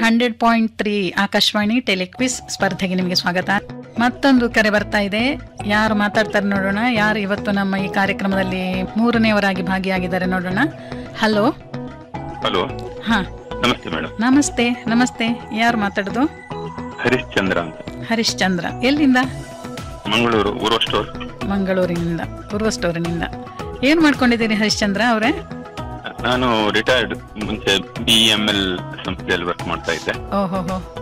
hundred point three Akashvani telequiz ಸ್ಪರ್ಧೆಗೆ ನಿಮಗೆ ಸ್ವಾಗತ ಮತ್ತೊಂದು ಕರೆ ಬರ್ತಾ ಇದೆ ಯಾರು ಮಾತಾಡ್ತಾರೆ ನೋಡೋಣ ಯಾರು ಇವತ್ತು ನಮ್ಮ ಈ ಕಾರ್ಯಕ್ರಮದಲ್ಲಿ ಮೂರನೆಯವರಾಗಿ ಭಾಗಿಯಾಗಿದ್ದಾರೆ ನೋಡೋಣ ಹಲೋ ಹಲೋ ಹಾ ನಮಸ್ತೆ ಮೇಡಮ್ ನಮಸ್ತೆ ನಮಸ್ತೆ ಯಾರು ಮಾತಾಡೋದು ಹರಿಶ್ಚಂದ್ರ ಅಂತ ಹರಿಶ್ಚಂದ್ರ ಎಲ್ಲಿಂದ ಮಂಗಳೂರು ಊರೋ ಸ್ಟೋರ್ ಮಂಗಳೂರಿನಿಂದ ಪೂರ್ವ ಸ್ಟೋರಿನಿಂದ ಏನ್ ಮಾಡ್ಕೊಂಡಿದ್ದೀರಿ ಹರಿಶ್ಚಂದ್ರ ಅವರೇ ನಾನು ರಿಟೈರ್ಡ್ ಮುಂಚೆ ಬಿ ಎಂ ಎಲ್ ಸಂಸ್ಥೆಯಲ್ಲಿ ವರ್ಕ್ ಮಾಡ್ತಾ ಇದ್ದೆ ಓಹೋ